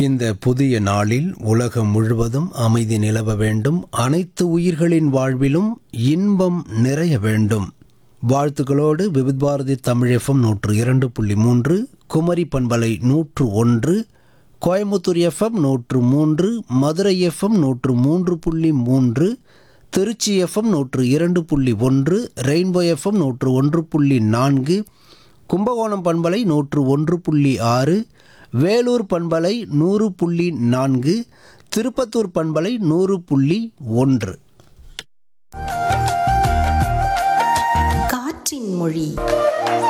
இந்த புதிய நாளில் உலகம் முழுவதும் அமைதி நிலவ வேண்டும் அனைத்து உயிர்களின் வாழ்விலும் இன்பம் நிறைய வேண்டும் வாழ்த்துக்களோடு விவித் பாரதி தமிழ் எஃப்எம் நூற்று இரண்டு புள்ளி மூன்று குமரி பண்பலை நூற்று ஒன்று கோயம்புத்தூர் எஃப்எம் நூற்று மூன்று மதுரை எஃப்எம் நூற்று மூன்று புள்ளி மூன்று திருச்சி எஃப்எம் நூற்று இரண்டு புள்ளி ஒன்று ரெயின்போ எஃப்எம் நூற்று ஒன்று புள்ளி நான்கு கும்பகோணம் பண்பலை நூற்று ஒன்று புள்ளி ஆறு வேலூர் பண்பலை நூறு புள்ளி நான்கு திருப்பத்தூர் பண்பலை நூறு புள்ளி ஒன்று காற்றின் மொழி